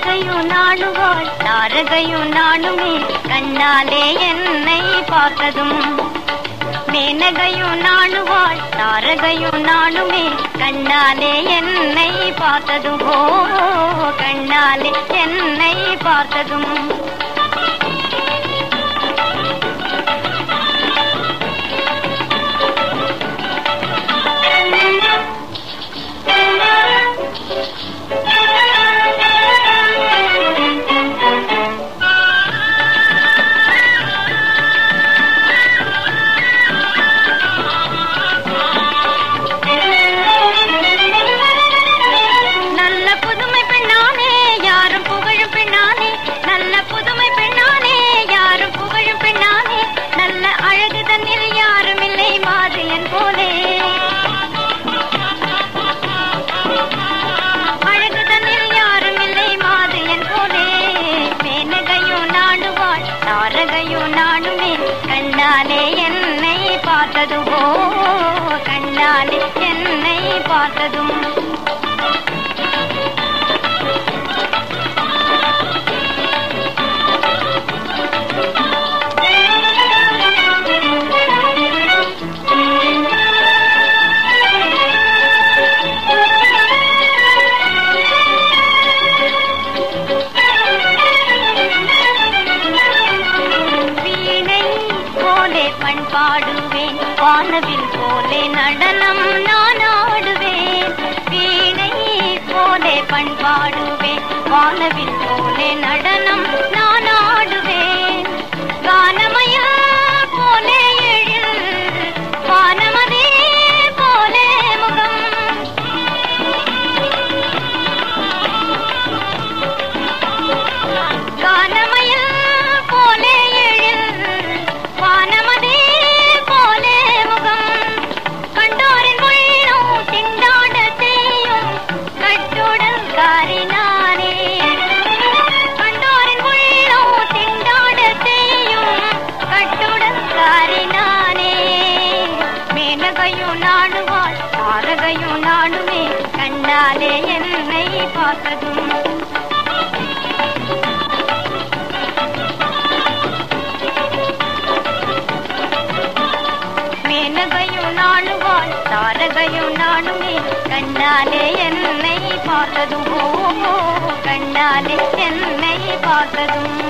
மேனகையும் நாணுவாள் தாரகையும் நானுமே கண்ணாலே என்னை பார்த்ததும் மேனகையும் நாணுவாள் தாரகையும் நானுமே கண்ணாலே என்னை பார்த்ததும் ஓ கண்ணாலே என்னை பார்த்ததும் நல்ல புதுமை பெண்ணானே யாரும் புகழும் பெண்ணானே நல்ல புதுமை பெண்ணானே யாரும் புகழும் பெண்ணானே நல்ல அழகு தன்னில் யாரும் இல்லை மாது என் போலே அழகு தன்னில் யாரும் இல்லை மாது என் போலே மேனகையும் நாடுவாள் தாரகையும் நானுமே கண்ணாலே என்னை பார்த்ததுவோ கண்ணாலே என்னை பார்த்ததும் வீணை போலே பண்பாடுவேன் வானவில் போலே நடனம் நான் ஆடுவேன் வீணை போலே பண்பாடுவேன் வானவில் போலே நடனம் நான் ஆடுவேன் கானமய போலே எழில் வானமதே போலே முகம் கானமயில் போலே எழில் வானமதே போலே முகம் கண்டோரின் உள்ளம் திண்டாட செய்யும் கட்டுடல் காரினானே கண்டோரின் உள்ளம் திண்டாட செய்யும் கட்டுடல் காரினானே மேனகையும் நாடுவாள் தாரகையும் நாடுமே கண்ணாலே என்னை பார்த்ததும் மேனகையும் நாணுவாள் தாரகையும் நானுமே கண்ணாலே என்னை பார்த்ததும் ஓ, கண்ணாலே என்னை பார்த்ததும்